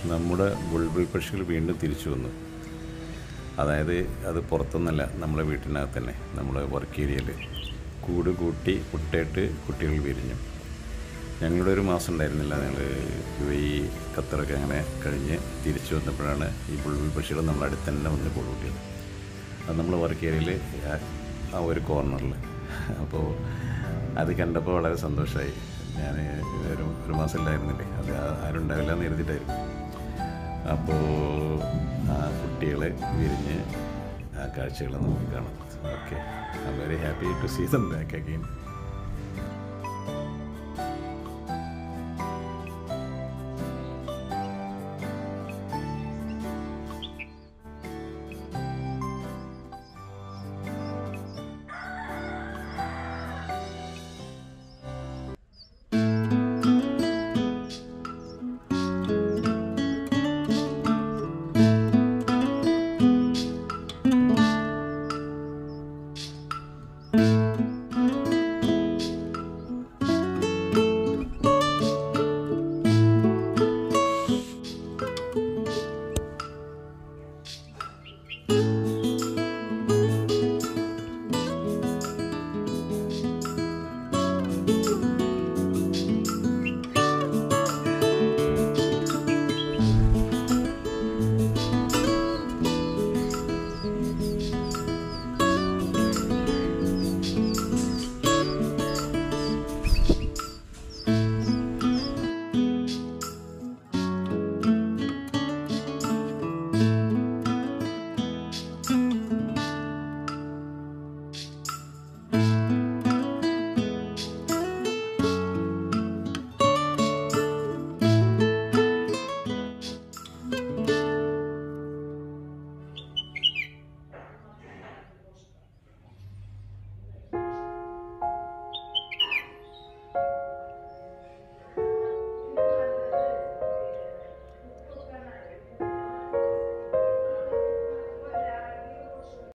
നമ്മുടെ ബുൾബുൾ പക്ഷികൾ വീണ്ടും തിരിച്ചു വന്നു അതായത് അത് പുറത്തൊന്നല്ല നമ്മളെ വീട്ടിനകത്ത് തന്നെ നമ്മളെ വർക്ക് ഏരിയയിൽ കൂട് കൂട്ടി മുട്ടയിട്ട് കുട്ടികൾ വിരിഞ്ഞു ഞങ്ങളുടെ ഒരു മാസം ഉണ്ടായിരുന്നില്ല ഞങ്ങൾ യു എ ഇ ഖത്തറൊക്കെ അങ്ങനെ കഴിഞ്ഞ് തിരിച്ചു വന്നപ്പോഴാണ് ഈ ബുൾബുൾ പക്ഷികൾ നമ്മുടെ അടുത്ത് തന്നെ വന്ന് കൂട്ടിയത് അത് നമ്മൾ വർക്ക് ഏരിയയിൽ ആ ഒരു കോർണറിൽ അപ്പോൾ അത് കണ്ടപ്പോൾ വളരെ സന്തോഷമായി ഞാൻ ഒരു ഒരു മാസം ഉണ്ടായിരുന്നില്ലേ അത് ആരും ഉണ്ടാവില്ല എന്ന് കരുതിയിട്ടായിരുന്നു അപ്പോൾ ആ കുട്ടികൾ വിരിഞ്ഞ് ആ കാഴ്ചകൾ നമുക്ക് കാണാം okay I very happy to see them back again